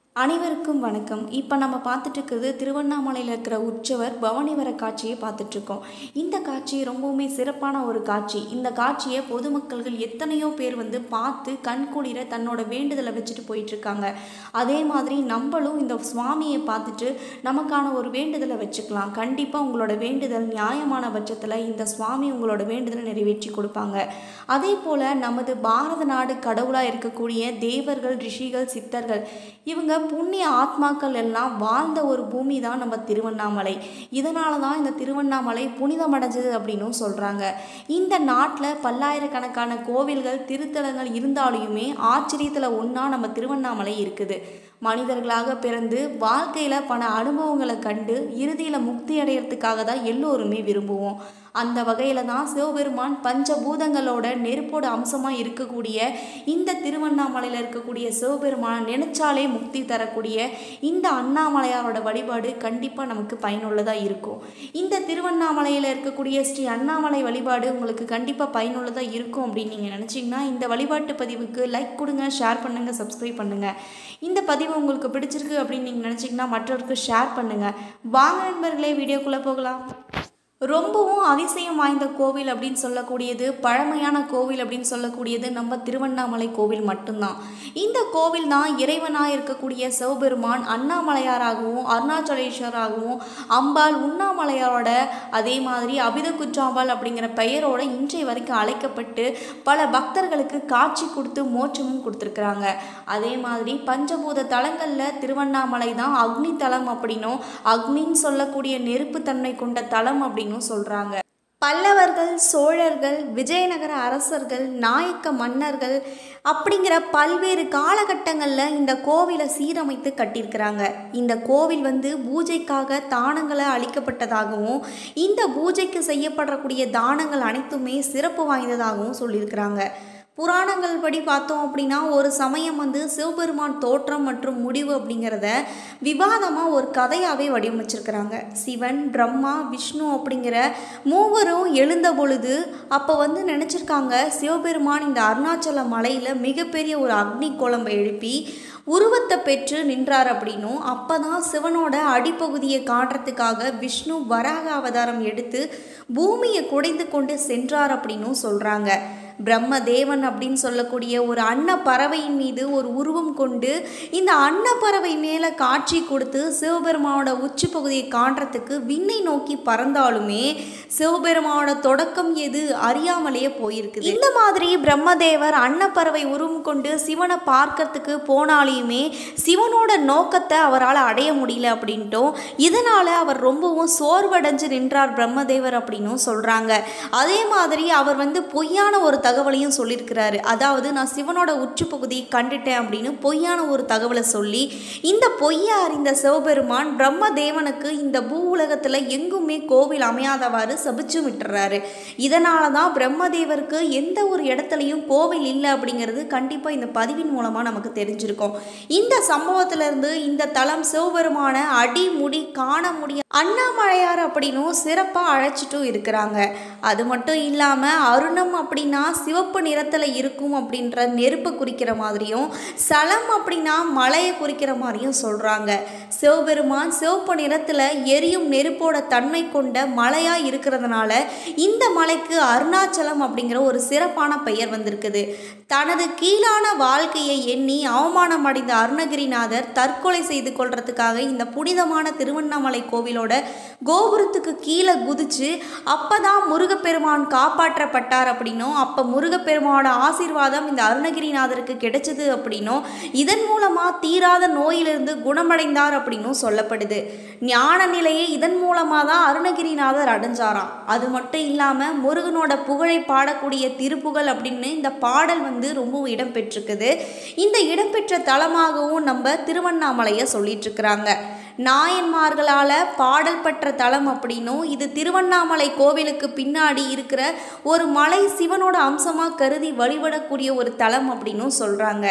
அனைவருக்கும் வணக்கம் இப்போ நம்ம பார்த்துட்டு இருக்கிறது திருவண்ணாமலையில் இருக்கிற உற்சவர் பவனி வர காட்சியை பார்த்துட்ருக்கோம் இந்த காட்சி ரொம்பவுமே சிறப்பான ஒரு காட்சி இந்த காட்சியை பொதுமக்கள்கள் எத்தனையோ பேர் வந்து பார்த்து கண்குளிர தன்னோட வேண்டுதலை வச்சுட்டு போயிட்டுருக்காங்க அதே மாதிரி நம்மளும் இந்த சுவாமியை பார்த்துட்டு நமக்கான ஒரு வேண்டுதலை வச்சுக்கலாம் கண்டிப்பாக உங்களோட வேண்டுதல் நியாயமான பட்சத்தில் இந்த சுவாமி உங்களோட வேண்டுதலை நிறைவேற்றி கொடுப்பாங்க அதே போல் நமது பாரத நாடு கடவுளாக இருக்கக்கூடிய தேவர்கள் ரிஷிகள் சித்தர்கள் இவங்க புண்ணிய ஆத்மாக்கள் எல்லாம் வாழ்ந்த ஒரு பூமி தான் நம்ம திருவண்ணாமலை இதனால தான் இந்த திருவண்ணாமலை புனிதமடைஞ்சது அப்படின்னும் சொல்கிறாங்க இந்த நாட்டில் பல்லாயிரக்கணக்கான கோவில்கள் திருத்தலங்கள் இருந்தாலுமே ஆச்சரியத்தில் ஒன்றா நம்ம திருவண்ணாமலை இருக்குது மனிதர்களாக பிறந்து வாழ்க்கையில் பல அனுபவங்களை கண்டு இறுதியில் முக்தி அடையிறதுக்காக தான் எல்லோருமே விரும்புவோம் அந்த வகையில் தான் சிவபெருமான் பஞ்சபூதங்களோட நெருப்போட அம்சமாக இருக்கக்கூடிய இந்த திருவண்ணாமலையில் இருக்கக்கூடிய சிவபெருமானை நினைச்சாலே முக்தி தரக்கூடிய இந்த அண்ணாமலையாரோட வழிபாடு கண்டிப்பாக நமக்கு பயனுள்ளதாக இருக்கும் இந்த திருவண்ணாமலையில் இருக்கக்கூடிய ஸ்ரீ அண்ணாமலை வழிபாடு உங்களுக்கு கண்டிப்பாக பயனுள்ளதாக இருக்கும் அப்படின்னு நீங்கள் நினச்சிங்கன்னா இந்த வழிபாட்டு பதிவுக்கு லைக் கொடுங்க ஷேர் பண்ணுங்கள் சப்ஸ்கிரைப் பண்ணுங்கள் இந்த பதிவு உங்களுக்கு பிடிச்சிருக்கு அப்படின்னு நீங்கள் நினச்சிங்கன்னா மற்றவருக்கு ஷேர் பண்ணுங்கள் வாங்க நண்பர்களே வீடியோக்குள்ளே போகலாம் ரொம்பவும் அதிசயம் வாய்ந்த கோவில் அப்படின்னு சொல்லக்கூடியது பழமையான கோவில் அப்படின்னு சொல்லக்கூடியது நம்ம திருவண்ணாமலை கோவில் மட்டும்தான் இந்த கோவில் தான் இறைவனாக இருக்கக்கூடிய சிவபெருமான் அண்ணாமலையாராகவும் அருணாச்சலேஸ்வராகவும் அம்பாள் உண்ணாமலையாரோட அதே மாதிரி அபித குற்றாம்பாள் அப்படிங்கிற பெயரோட இன்றைய வரைக்கும் அழைக்கப்பட்டு பல பக்தர்களுக்கு காட்சி கொடுத்து மோட்சமும் கொடுத்துருக்குறாங்க அதே மாதிரி பஞ்சபூத தலங்களில் திருவண்ணாமலை தான் அக்னி தலம் அப்படின்னும் அக்னின்னு சொல்லக்கூடிய நெருப்புத்தன்மை கொண்ட தலம் அப்படின்னு அப்படின்னு சொல்கிறாங்க பல்லவர்கள் சோழர்கள் விஜயநகர அரசர்கள் நாயக்க மன்னர்கள் அப்படிங்கிற பல்வேறு காலகட்டங்களில் இந்த கோவிலை சீரமைத்து கட்டியிருக்கிறாங்க இந்த கோவில் வந்து பூஜைக்காக தானங்களை அளிக்கப்பட்டதாகவும் இந்த பூஜைக்கு செய்யப்படக்கூடிய தானங்கள் அனைத்துமே சிறப்பு வாய்ந்ததாகவும் சொல்லியிருக்கிறாங்க புராணங்கள் படி பார்த்தோம் அப்படின்னா ஒரு சமயம் வந்து சிவபெருமான் தோற்றம் மற்றும் முடிவு அப்படிங்கிறத விவாதமாக ஒரு கதையாகவே வடிவமைச்சிருக்கிறாங்க சிவன் பிரம்மா விஷ்ணு அப்படிங்கிற மூவரும் எழுந்த பொழுது அப்போ வந்து நினச்சிருக்காங்க சிவபெருமான் இந்த அருணாச்சல மலையில் மிகப்பெரிய ஒரு அக்னி குழம்பை எழுப்பி உருவத்தை பெற்று நின்றார் அப்படின்னும் அப்போ தான் சிவனோட அடிப்பகுதியை காட்டுறதுக்காக விஷ்ணு வராக அவதாரம் எடுத்து பூமியை குடைந்து கொண்டு சென்றார் அப்படின்னும் சொல்கிறாங்க பிரம்மதேவன் அப்படின்னு சொல்லக்கூடிய ஒரு அன்னப்பறவையின் மீது ஒரு உருவம் கொண்டு இந்த அன்னப்பறவை மேலே காட்சி கொடுத்து சிவபெருமானோட உச்சி பகுதியை காட்டுறதுக்கு விண்ணை நோக்கி பறந்தாலுமே சிவபெருமானோட தொடக்கம் எது அறியாமலேயே போயிருக்குது இந்த மாதிரி பிரம்மதேவர் அன்னப்பறவை உருவம் கொண்டு சிவனை பார்க்கறதுக்கு போனாலையுமே சிவனோட நோக்கத்தை அவரால் அடைய முடியல அப்படின்ட்டும் இதனால் அவர் ரொம்பவும் சோர்வடைஞ்சு நின்றார் பிரம்மதேவர் அப்படின்னும் சொல்கிறாங்க அதே மாதிரி அவர் வந்து பொய்யான ஒரு தகவலையும் சொல்லியிருக்கிறாரு அதாவது நான் சிவனோட உச்சி பகுதியை கண்டுட்டேன் அப்படின்னு பொய்யான ஒரு தகவலை சொல்லி இந்த பொய்யை அறிந்த சிவபெருமான் பிரம்மதேவனுக்கு இந்த பூ உலகத்தில் எங்குமே கோவில் அமையாதவாறு சபிச்சு விட்டுறாரு இதனால தான் பிரம்மதேவருக்கு எந்த ஒரு இடத்துலையும் கோவில் இல்லை அப்படிங்கிறது கண்டிப்பாக இந்த பதிவின் மூலமாக நமக்கு தெரிஞ்சிருக்கும் இந்த சம்பவத்திலிருந்து இந்த தலம் சிவபெருமான அடி முடி காண முடிய அண்ணாமலையார் அப்படின்னும் சிறப்பாக அழைச்சிட்டும் இருக்கிறாங்க அது மட்டும் இல்லாமல் அருணம் அப்படின்னா சிவப்பு நிறத்தில் இருக்கும் அப்படின்ற நெருப்பை குறிக்கிற மாதிரியும் சலம் அப்படின்னா மலையை குறிக்கிற மாதிரியும் சொல்கிறாங்க சிவபெருமான் சிவப்பு நிறத்தில் எரியும் நெருப்போட தன்மை கொண்ட மலையாக இருக்கிறதுனால இந்த மலைக்கு அருணாச்சலம் அப்படிங்கிற ஒரு சிறப்பான பெயர் வந்திருக்குது தனது கீழான வாழ்க்கையை எண்ணி அவமானம் அடைந்த அருணகிரிநாதர் தற்கொலை செய்து கொள்றதுக்காக இந்த புனிதமான திருவண்ணாமலை கோவிலோட கோபுரத்துக்கு கீழே குதிச்சு அப்பதான் முருகப்பெருமான் காப்பாற்றப்பட்டார் அப்படின்னும் அப்போ முருகப்பெருமானோட ஆசீர்வாதம் இந்த அருணகிரிநாதருக்கு கிடைச்சது அப்படின்னும் இதன் மூலமாக தீராத நோயிலிருந்து குணமடைந்தார் அப்படின்னும் சொல்லப்படுது ஞான நிலையை இதன் மூலமாக தான் அருணகிரிநாதர் அடைஞ்சாராம் அது மட்டும் இல்லாமல் முருகனோட புகழை பாடக்கூடிய திருப்புகழ் அப்படின்னு இந்த பாடல் வந்து ரொம்ப இடம்பெற்றிருக்குது இந்த இடம்பெற்ற தலமாகவும் நம்ம திருவண்ணாமலையை சொல்லிட்டு இருக்கிறாங்க நாயன்மார்களால் பாடல் பெற்ற தலம் அப்படின்னும் இது திருவண்ணாமலை கோவிலுக்கு பின்னாடி இருக்கிற ஒரு மலை சிவனோட அம்சமாக கருதி வழிபடக்கூடிய ஒரு தலம் அப்படின்னும் சொல்கிறாங்க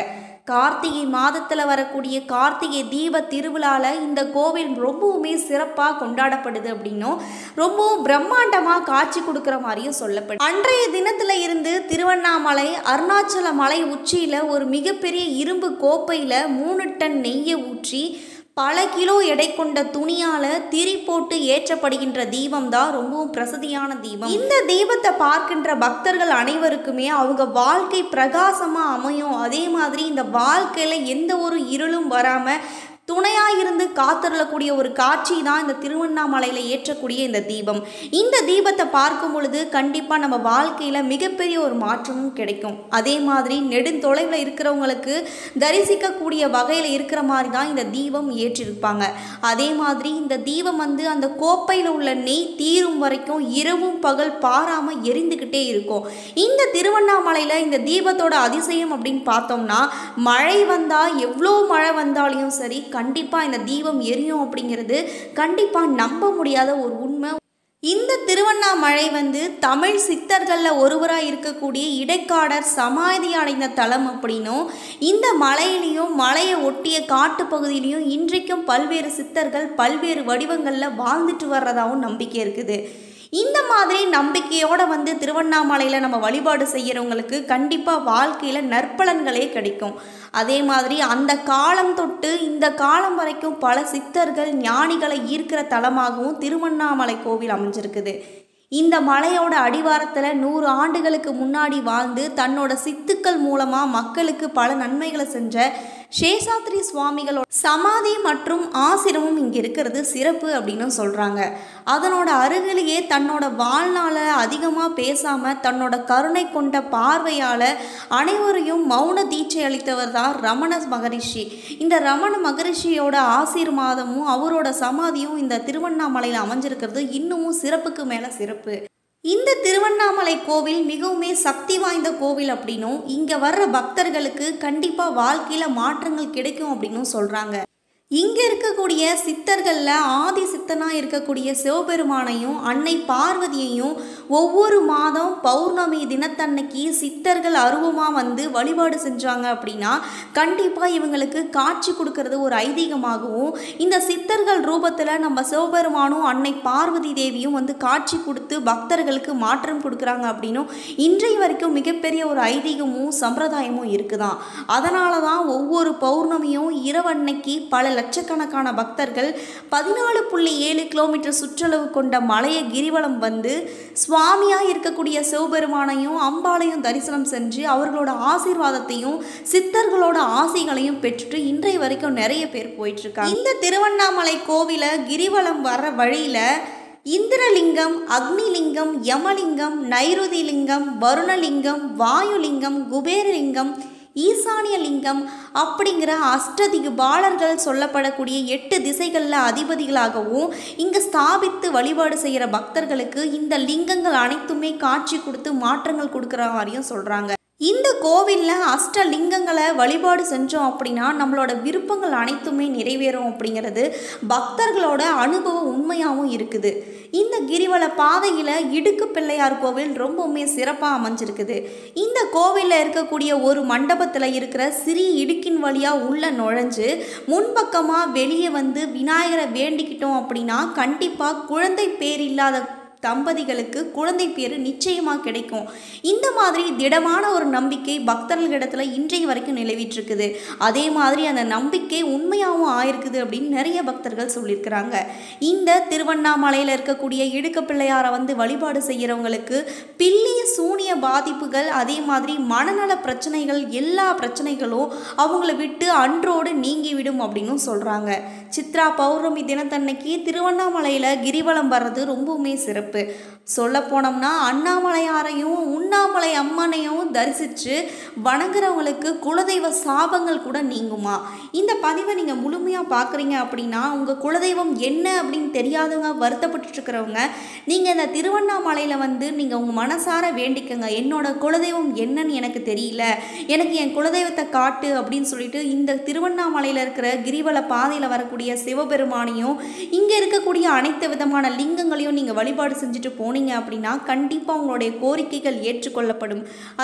கார்த்திகை மாதத்தில் வரக்கூடிய கார்த்திகை தீப திருவிழாவில் இந்த கோவில் ரொம்பவுமே சிறப்பாக கொண்டாடப்படுது அப்படின்னும் ரொம்பவும் பிரம்மாண்டமாக காட்சி கொடுக்குற மாதிரியும் சொல்லப்படுது அன்றைய தினத்தில் இருந்து திருவண்ணாமலை அருணாச்சல மலை உச்சியில் ஒரு மிகப்பெரிய இரும்பு கோப்பையில் மூணு டன் நெய்யை ஊற்றி பல கிலோ எடை கொண்ட துணியால திரி போட்டு ஏற்றப்படுகின்ற தீபம் தான் ரொம்பவும் பிரசித்தியான தீபம் இந்த தீபத்தை பார்க்கின்ற பக்தர்கள் அனைவருக்குமே அவங்க வாழ்க்கை பிரகாசமா அமையும் அதே மாதிரி இந்த வாழ்க்கையில எந்த ஒரு இருளும் வராம துணையாக இருந்து காத்தருளக்கூடிய ஒரு காட்சி தான் இந்த திருவண்ணாமலையில் ஏற்றக்கூடிய இந்த தீபம் இந்த தீபத்தை பார்க்கும் பொழுது கண்டிப்பாக நம்ம வாழ்க்கையில் மிகப்பெரிய ஒரு மாற்றமும் கிடைக்கும் அதே மாதிரி நெடுந்தொலைவில் இருக்கிறவங்களுக்கு தரிசிக்கக்கூடிய வகையில் இருக்கிற மாதிரி தான் இந்த தீபம் ஏற்றிருப்பாங்க அதே மாதிரி இந்த தீபம் வந்து அந்த கோப்பையில் உள்ள நெய் தீரும் வரைக்கும் இரவும் பகல் பாராமல் எரிந்துக்கிட்டே இருக்கும் இந்த திருவண்ணாமலையில் இந்த தீபத்தோட அதிசயம் அப்படின்னு பார்த்தோம்னா மழை வந்தால் எவ்வளோ மழை வந்தாலையும் சரி கண்டிப்பாக இந்த தீபம் எரியும் அப்படிங்கிறது கண்டிப்பாக நம்ப முடியாத ஒரு உண்மை இந்த திருவண்ணாமலை வந்து தமிழ் சித்தர்களில் ஒருவராக இருக்கக்கூடிய இடைக்காடர் சமாதி அடைந்த தலம் அப்படின்னும் இந்த மலையிலையும் மலையை ஒட்டிய காட்டுப்பகுதியிலையும் இன்றைக்கும் பல்வேறு சித்தர்கள் பல்வேறு வடிவங்களில் வாழ்ந்துட்டு வர்றதாகவும் நம்பிக்கை இருக்குது இந்த மாதிரி நம்பிக்கையோடு வந்து திருவண்ணாமலையில் நம்ம வழிபாடு செய்கிறவங்களுக்கு கண்டிப்பாக வாழ்க்கையில் நற்பலன்களே கிடைக்கும் அதே மாதிரி அந்த காலம் தொட்டு இந்த காலம் வரைக்கும் பல சித்தர்கள் ஞானிகளை ஈர்க்கிற தலமாகவும் திருவண்ணாமலை கோவில் அமைஞ்சிருக்குது இந்த மலையோட அடிவாரத்தில் நூறு ஆண்டுகளுக்கு முன்னாடி வாழ்ந்து தன்னோட சித்துக்கள் மூலமாக மக்களுக்கு பல நன்மைகளை செஞ்ச சேஷாத்ரி சுவாமிகளோட சமாதி மற்றும் ஆசிரமும் இங்கே இருக்கிறது சிறப்பு அப்படின்னு சொல்கிறாங்க அதனோட அருகிலேயே தன்னோட வாழ்நாளை அதிகமாக பேசாமல் தன்னோட கருணை கொண்ட பார்வையால் அனைவரையும் மௌன தீட்சை அளித்தவர் தான் ரமண மகரிஷி இந்த ரமண மகரிஷியோட ஆசீர்வாதமும் அவரோட சமாதியும் இந்த திருவண்ணாமலையில் அமைஞ்சிருக்கிறது இன்னமும் சிறப்புக்கு மேலே சிறப்பு இந்த திருவண்ணாமலை கோவில் மிகவுமே சக்தி வாய்ந்த கோவில் அப்படின்னும் இங்கே வர்ற பக்தர்களுக்கு கண்டிப்பாக வாழ்க்கையில் மாற்றங்கள் கிடைக்கும் அப்படின்னும் சொல்கிறாங்க இங்கே இருக்கக்கூடிய சித்தர்களில் ஆதி சித்தனாக இருக்கக்கூடிய சிவபெருமானையும் அன்னை பார்வதியையும் ஒவ்வொரு மாதம் பௌர்ணமி தினத்தன்னைக்கு சித்தர்கள் அருவமாக வந்து வழிபாடு செஞ்சாங்க அப்படின்னா கண்டிப்பாக இவங்களுக்கு காட்சி கொடுக்கறது ஒரு ஐதீகமாகவும் இந்த சித்தர்கள் ரூபத்தில் நம்ம சிவபெருமானும் அன்னை பார்வதி தேவியும் வந்து காட்சி கொடுத்து பக்தர்களுக்கு மாற்றம் கொடுக்குறாங்க அப்படின்னும் இன்றைய வரைக்கும் மிகப்பெரிய ஒரு ஐதீகமும் சம்பிரதாயமும் இருக்குதான் அதனால தான் ஒவ்வொரு பௌர்ணமியும் இரவன்னைக்கு பல லட்சக்கணக்கான பக்தர்கள் பதினாலு புள்ளி ஏழு கிலோமீட்டர் சுற்றளவு கொண்ட மலையை கிரிவலம் வந்து சுவாமியாக இருக்கக்கூடிய சிவபெருமானையும் அம்பாளையும் தரிசனம் செஞ்சு அவர்களோட ஆசீர்வாதத்தையும் சித்தர்களோட ஆசைகளையும் பெற்றுட்டு இன்றைய வரைக்கும் நிறைய பேர் போயிட்டு இருக்காங்க இந்த திருவண்ணாமலை கோவிலை கிரிவலம் வர்ற வழியில இந்திரலிங்கம் அக்னிலிங்கம் யமலிங்கம் நைருதிலிங்கம் வருணலிங்கம் வாயுலிங்கம் குபேரலிங்கம் ஈசானிய லிங்கம் அப்படிங்கிற அஷ்டதிகு பாலர்கள் சொல்லப்படக்கூடிய எட்டு திசைகளில் அதிபதிகளாகவும் இங்கே ஸ்தாபித்து வழிபாடு செய்கிற பக்தர்களுக்கு இந்த லிங்கங்கள் அனைத்துமே காட்சி கொடுத்து மாற்றங்கள் கொடுக்குற மாதிரியும் சொல்கிறாங்க இந்த கோவிலில் அஷ்ட லிங்கங்களை வழிபாடு செஞ்சோம் அப்படின்னா நம்மளோட விருப்பங்கள் அனைத்துமே நிறைவேறும் அப்படிங்கிறது பக்தர்களோட அனுபவம் உண்மையாகவும் இருக்குது இந்த கிரிவல பாதையில் இடுக்கு பிள்ளையார் கோவில் ரொம்பவுமே சிறப்பாக அமைஞ்சிருக்குது இந்த கோவிலில் இருக்கக்கூடிய ஒரு மண்டபத்தில் இருக்கிற சிறிய இடுக்கின் வழியாக உள்ள நுழைஞ்சு முன்பக்கமாக வெளியே வந்து விநாயகரை வேண்டிக்கிட்டோம் அப்படின்னா கண்டிப்பாக குழந்தை பேர் இல்லாத தம்பதிகளுக்கு குழந்தை பேர் நிச்சயமாக கிடைக்கும் இந்த மாதிரி திடமான ஒரு நம்பிக்கை பக்தர்களிடத்துல இன்றைய வரைக்கும் நிலவிட்டிருக்குது அதே மாதிரி அந்த நம்பிக்கை உண்மையாகவும் ஆயிருக்குது அப்படின்னு நிறைய பக்தர்கள் சொல்லியிருக்கிறாங்க இந்த திருவண்ணாமலையில் இருக்கக்கூடிய இடுக்க பிள்ளையாரை வந்து வழிபாடு செய்கிறவங்களுக்கு பில்லிய சூனிய பாதிப்புகள் அதே மாதிரி மனநல பிரச்சனைகள் எல்லா பிரச்சனைகளும் அவங்கள விட்டு அன்றோடு நீங்கிவிடும் அப்படின்னும் சொல்கிறாங்க சித்ரா பௌர்ணமி தினத்தன்னைக்கு திருவண்ணாமலையில் கிரிவலம் வர்றது ரொம்பவுமே சிறப்பு சொல்ல போனோம்னா அண்ணாமலையாரையும் உண்ணாமலை அம்மனையும் தரிசித்து வணங்குறவங்களுக்கு குலதெய்வ சாபங்கள் கூட நீங்குமா இந்த பதிவை நீங்கள் முழுமையாக பார்க்குறீங்க அப்படின்னா உங்கள் குலதெய்வம் என்ன அப்படின்னு தெரியாதவங்க வருத்தப்பட்டு இருக்கிறவங்க நீங்கள் இந்த திருவண்ணாமலையில் வந்து நீங்கள் உங்கள் மனசார வேண்டிக்கங்க என்னோட குலதெய்வம் என்னன்னு எனக்கு தெரியல எனக்கு என் குலதெய்வத்தை காட்டு அப்படின்னு சொல்லிட்டு இந்த திருவண்ணாமலையில் இருக்கிற கிரிவல பாதையில் வரக்கூடிய சிவபெருமானையும் இங்கே இருக்கக்கூடிய அனைத்து விதமான லிங்கங்களையும் நீங்கள் வழிபாடு செஞ்சுட்டு போனீங்க அப்படின்னா கண்டிப்பாக உங்களுடைய கோரிக்கைகள் ஏற்றுக்கொள்ளப்படும் அதே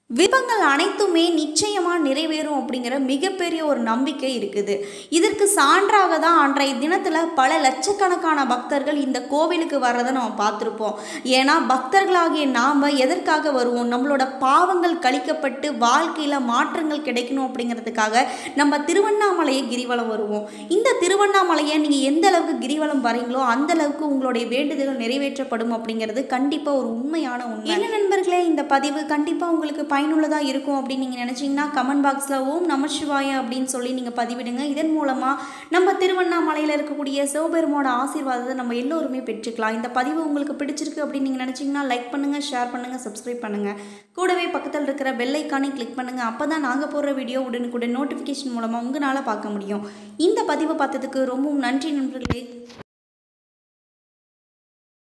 விருப்பங்கள் அனைத்துமே நிச்சயமாக நிறைவேறும் அப்படிங்கிற மிகப்பெரிய ஒரு நம்பிக்கை இருக்குது இதற்கு சான்றாக தான் அன்றைய தினத்தில் பல லட்சக்கணக்கான பக்தர்கள் இந்த கோவிலுக்கு வர்றதை நம்ம பார்த்துருப்போம் ஏன்னா பக்தர்களாகிய நாம் எதற்காக வருவோம் நம்மளோட பாவங்கள் கழிக்கப்பட்டு வாழ்க்கையில் மாற்றங்கள் கிடைக்கணும் அப்படிங்கிறதுக்காக நம்ம திருவண்ணாமலையை கிரிவலம் வருவோம் இந்த திருவண்ணாமலையை நீங்கள் எந்த அளவுக்கு கிரிவலம் வரீங்களோ அந்த அளவுக்கு உங்களுடைய வேண்டுதல்கள் நிறைவேற்றப்படும் அப்படிங்கிறது கண்டிப்பாக ஒரு உண்மையான உண்மை என்ன நண்பர்களே இந்த பதிவு கண்டிப்பாக உங்களுக்கு பயனுள்ளதாக இருக்கும் அப்படின்னு நீங்கள் நினச்சிங்கன்னா கமெண்ட் பாக்ஸில் ஓம் நம சிவாய அப்படின்னு சொல்லி நீங்கள் பதிவிடுங்க இதன் மூலமாக நம்ம திருவண்ணாமலையில் இருக்கக்கூடிய சிவபெருமோட ஆசீர்வாதத்தை நம்ம எல்லோருமே பெற்றுக்கலாம் இந்த பதிவு உங்களுக்கு பிடிச்சிருக்கு அப்படின்னு நீங்கள் நினச்சிங்கன்னா லைக் பண்ணுங்கள் ஷேர் பண்ணுங்கள் சப்ஸ்கிரைப் பண்ணுங்கள் கூடவே பக்கத்தில் இருக்கிற பெல் ஐக்கானை கிளிக் பண்ணுங்கள் அப்போ தான் நாங்கள் போடுற வீடியோ உடனுக்குடன் நோட்டிஃபிகேஷன் மூலமாக உங்களால் பார்க்க முடியும் இந்த பதிவை பார்த்ததுக்கு ரொம்பவும் நன்றி நண்பர்களே